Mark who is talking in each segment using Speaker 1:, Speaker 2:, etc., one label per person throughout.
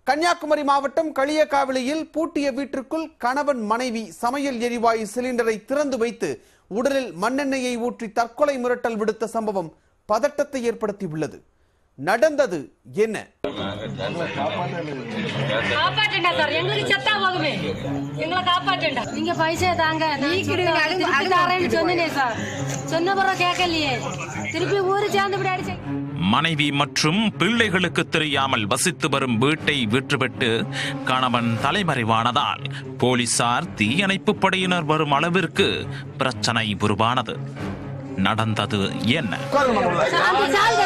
Speaker 1: கன்னியாகுமரி மாவட்டம் களியக்காவிளியில் பூட்டிய வீட்டிற்குள் கணவன் மனைவி சமையல் எரிவாயு சிலிண்டரை திறந்து வைத்து உடலில் மண்ணெண்ணெயை ஊற்றி தற்கொலை மிரட்டல் விடுத்த சம்பவம் பதட்டத்தை ஏற்படுத்தியுள்ளது நடந்தது என்ன
Speaker 2: காப்பாற்றண்டா சார் எங்களுக்கு செத்தா போதுமே எங்களை காப்பாற்றண்டா நீங்க பைசா தாங்க திருப்பி தரேன்னு சொன்னேனே சார் சொன்ன பிறகு கேட்கலையே திருப்பி ஊரு சேர்ந்து இப்படி அடிச்சு
Speaker 3: மனைவி மற்றும் பிள்ளைகளுக்கு தெரியாமல் வசித்து வரும் வீட்டை விற்றுவிட்டு கணவன் தலைமறைவானதால் போலீசார் தீயணைப்பு படையினர் வரும் அளவிற்கு பிரச்சனை உருவானது நடந்தது என்ன
Speaker 2: சாந்தி சாந்தி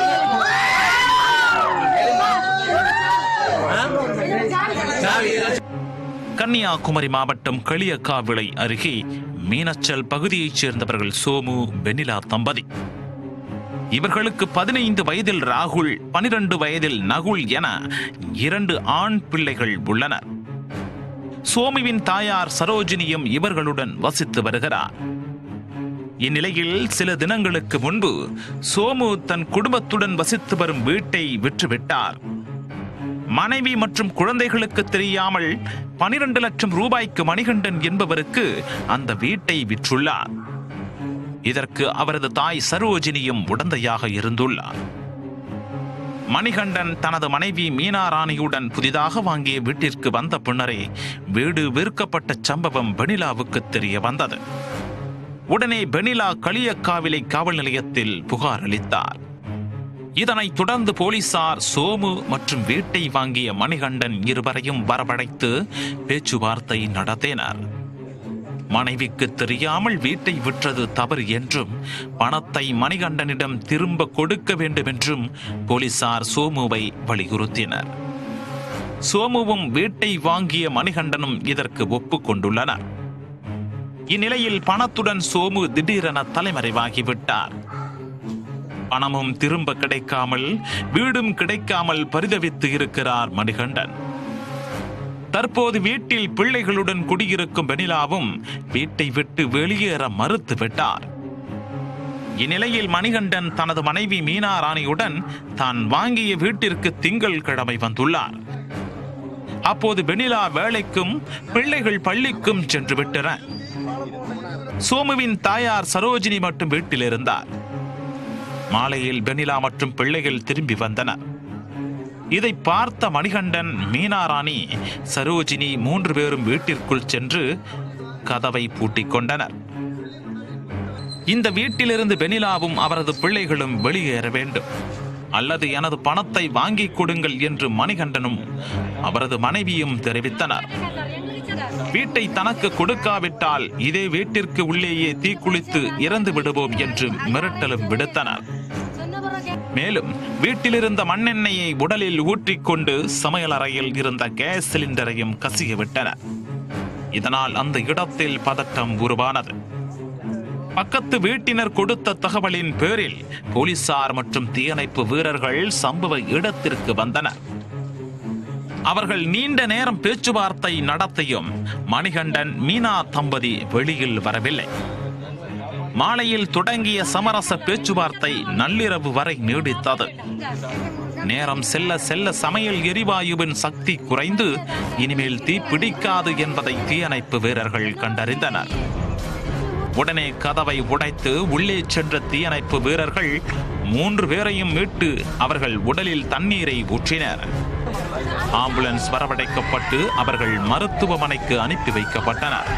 Speaker 3: கன்னியாகுமரி மாவட்டம் களியக்காவிளை அருகே மீனச்சல் பகுதியைச் சேர்ந்தவர்கள் சோமு வெண்ணிலா தம்பதி இவர்களுக்கு பதினைந்து வயதில் ராகுல் பனிரெண்டு வயதில் நகுல் என இரண்டு ஆண் பிள்ளைகள் உள்ளனர் சோமுவின் தாயார் சரோஜினியும் இவர்களுடன் வசித்து வருகிறார் இந்நிலையில் சில தினங்களுக்கு முன்பு சோமு தன் குடும்பத்துடன் வசித்து வரும் வீட்டை விற்றுவிட்டார் மனைவி மற்றும் குழந்தைகளுக்கு தெரியாமல் பனிரெண்டு லட்சம் ரூபாய்க்கு மணிகண்டன் என்பவருக்கு அந்த வீட்டை விற்றுள்ளார் இதற்கு அவரது தாய் சரோஜினியும் உடந்தையாக இருந்துள்ளார் மணிகண்டன் தனது மனைவி மீனா ராணியுடன் புதிதாக வாங்கிய வீட்டிற்கு வந்த பின்னரே வீடு விற்கப்பட்ட சம்பவம் பெனிலாவுக்கு தெரிய வந்தது உடனே பெனிலா களியக்காவிலை காவல் நிலையத்தில் புகார் அளித்தார் இதனைத் தொடர்ந்து போலீசார் சோமு மற்றும் வீட்டை வாங்கிய மணிகண்டன் இருவரையும் வரவழைத்து பேச்சுவார்த்தை நடத்தினர் மனைவிக்கு தெரியாமல் வீட்டை விற்றது தவறு என்றும் பணத்தை மணிகண்டனிடம் திரும்ப கொடுக்க வேண்டும் என்றும் போலீசார் சோமுவை வலியுறுத்தினர் சோமுவும் வீட்டை வாங்கிய மணிகண்டனும் இதற்கு ஒப்புக்கொண்டுள்ளனர் இந்நிலையில் பணத்துடன் சோமு திடீரென தலைமறைவாகிவிட்டார் பணமும் திரும்ப கிடைக்காமல் வீடும் கிடைக்காமல் பரிதவித்து இருக்கிறார் மணிகண்டன் தற்போது வீட்டில் பிள்ளைகளுடன் குடியிருக்கும் வெனிலாவும் வீட்டை விட்டு வெளியேற மறுத்து விட்டார் இந்நிலையில் மணிகண்டன் தனது மனைவி மீனா ராணியுடன் தான் வாங்கிய வீட்டிற்கு திங்கள் கிழமை வந்துள்ளார் அப்போது வெனிலா வேலைக்கும் பிள்ளைகள் பள்ளிக்கும் சென்று விட்டனர் சோமுவின் தாயார் சரோஜினி மட்டும் வீட்டில் இருந்தார் மாலையில் வெனிலா மற்றும் பிள்ளைகள் திரும்பி வந்தனர் இதை பார்த்த மணிகண்டன் மீனாராணி சரோஜினி மூன்று பேரும் வீட்டிற்குள் சென்று கதவை பூட்டிக் கொண்டனர் இந்த வீட்டிலிருந்து வெனிலாவும் அவரது பிள்ளைகளும் வெளியேற வேண்டும் அல்லது எனது பணத்தை வாங்கிக் கொடுங்கள் என்று மணிகண்டனும் அவரது மனைவியும் தெரிவித்தனர் வீட்டை தனக்கு கொடுக்காவிட்டால் இதே வீட்டிற்கு உள்ளேயே தீக்குளித்து இறந்து விடுவோம் என்று மிரட்டலும் விடுத்தனர்
Speaker 2: சொன்ன பிறகு
Speaker 3: மேலும் வீட்டிலிருந்த மண்ணெண்ணெயை உடலில் ஊற்றிக்கொண்டு சமையலறையில் இருந்த கேஸ் சிலிண்டரையும் கசிய விட்டனர் இதனால் அந்த இடத்தில் பதட்டம் உருவானது பக்கத்து வீட்டினர் கொடுத்த தகவலின் பேரில் போலீசார் மற்றும் தீயணைப்பு வீரர்கள் சம்பவ இடத்திற்கு வந்தனர் அவர்கள் நீண்ட நேரம் பேச்சுவார்த்தை நடத்தியும் மணிகண்டன் மீனா தம்பதி வெளியில் வரவில்லை மாலையில் தொடங்கிய சமரச பேச்சுவார்த்தை நள்ளிரவு வரை நீடித்தது நேரம் செல்ல செல்ல சமையல் எரிவாயுவின் சக்தி குறைந்து இனிமேல் தீ பிடிக்காது என்பதை தீயணைப்பு வீரர்கள் கண்டறிந்தனர் உடனே கதவை உடைத்து உள்ளே சென்ற தீயணைப்பு வீரர்கள் மூன்று பேரையும் மீட்டு அவர்கள் உடலில் தண்ணீரை ஊற்றினர் ஆம்புலன்ஸ் வரவழைக்கப்பட்டு அவர்கள் மருத்துவமனைக்கு அனுப்பி வைக்கப்பட்டனர்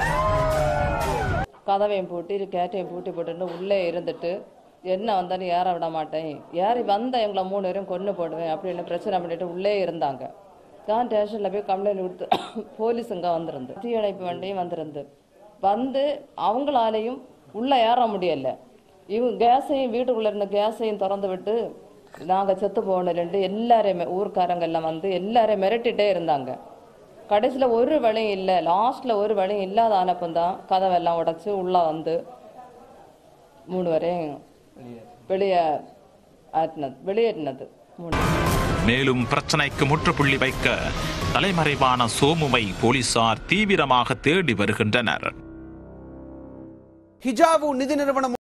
Speaker 4: கதவையும் பூட்டி கேட்டையும் பூட்டி போட்டுட்டு உள்ளே இருந்துட்டு என்ன வந்தாலும் ஏற விட மாட்டேன் ஏறி வந்த எங்களை மூணு பேரும் கொன்று போடுவேன் அப்படின்னு பிரச்சனை பண்ணிட்டு உள்ளே இருந்தாங்க தான் ஸ்டேஷனில் போய் கம்ப்ளைண்ட் கொடுத்து போலீஸுங்க வந்திருந்து தீயணைப்பு வண்டியும் வந்திருந்து வந்து அவங்களாலேயும் உள்ளே ஏற முடியல இவங்க கேஸையும் வீட்டுக்குள்ளே இருந்த கேஸையும் திறந்து விட்டு நாங்கள் செத்து போகணும்ட்டு எல்லாரையுமே ஊர்க்காரங்க எல்லாம் வந்து எல்லாரையும் மிரட்டிட்டே இருந்தாங்க கடைசியில் ஒரு வழியும் இல்லை லாஸ்ட்டில் ஒரு வழியும் இல்லாத ஆனப்பந்தான் கதவெல்லாம் உடைச்சு உள்ளே வந்து மூணு வரையும் வெளியே ஆட்டினது வெளியேற்றினது மூணு
Speaker 3: மேலும் பிரச்சனைக்கு முற்றுப்புள்ளி வைக்க தலைமறைவான சோமுவை போலீசார் தீவிரமாக தேடி வருகின்றனர்
Speaker 1: ஹிஜாவு நிதி நிறுவனம்